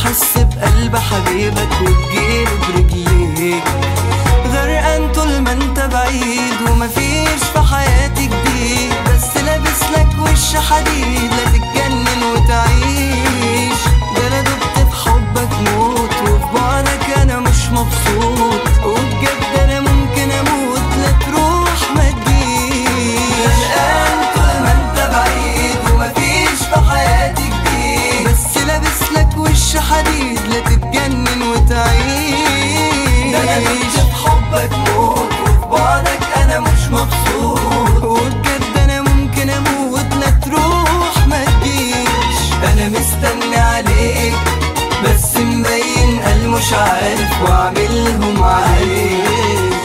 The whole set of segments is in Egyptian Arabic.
تحس بقلب حبيبك وتجيله برجليك غرقان طول ما انت بعيد ومفيش في حياتي جديد بس لابس لك وش حديد لا تتجنن وتعيش ده انا دبت في حبك موت وفي بعدك انا مش مبسوط وبجد انا ممكن اموت لا تروح ما تجيش غرقان طول ما انت بعيد ومفيش في حياتي جديد بس لابس لك وش حديد لا تتجنن وتعيش ده انا دبت في حبك موت وفي بعدك انا مش مبسوط وبجد انا ممكن اموت لا تروح ما تجيش انا مستني عليك بس مبين قال مش عارف واعملهم عليك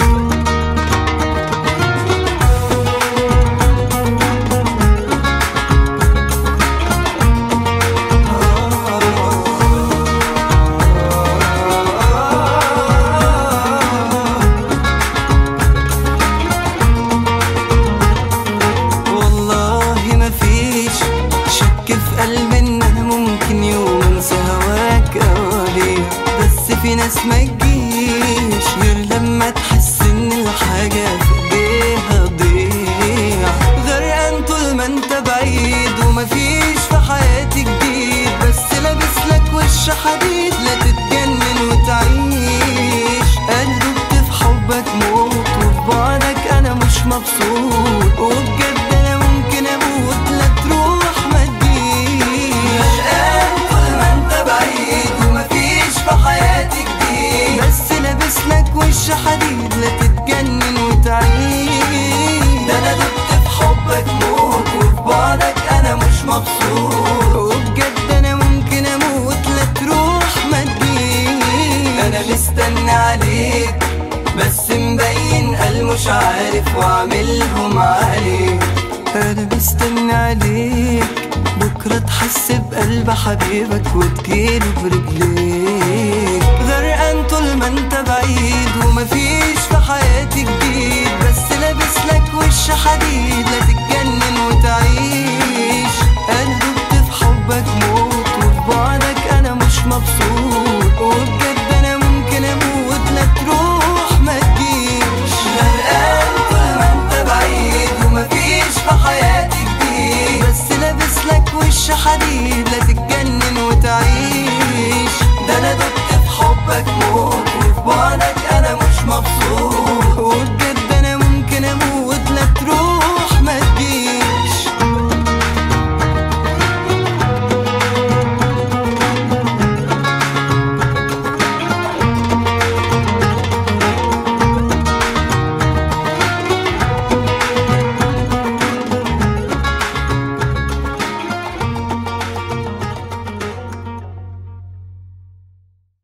والله مفيش شك في قلبي ان انا ممكن يوم انسى هواك اواليك بس في ناس ما تجيش غير لما تحس ان الحاجة في ايديها تضيع غرقان طول ما انت بعيد ومفيش في حياتي جديد بس لابس لك وش حديد لا تتجنن وتعيش انا دبت في حبك موت وفي بعدك انا مش مبسوط وبجد انا ممكن اموت لا تروح ما تجيش غرقان طول ما انت بعيد ومفيش في حياتي جديد بس لابس لك وش حديد لا تتجنن وتعيش ده انا دبت في حبك موت وفي بعدك انا مش مبسوط وبجد انا ممكن اموت لا تروح ما تجيش انا مستني عليك بس مبين قال مش عارف واعملهم عليك انا مستني عليك بكرة تحس بقلب حبيبك وتجيله برجليك غرقان طول ما انت بعيد ومفيش في حياتي جديد بس لابس لك وش حديد لا تتجنن وتعيش انا دبت في حبك موت وفي بعدك انا مش مبسوط وبجد انا ممكن اموت لا تروح ما تجيش غرقان طول ما انت بعيد ومفيش في حياتي جديد بس لابس لك وش حديد لا تتجنن وتعيش ده انا دبت في حبك موت وفي بعدك انا مش مبسوط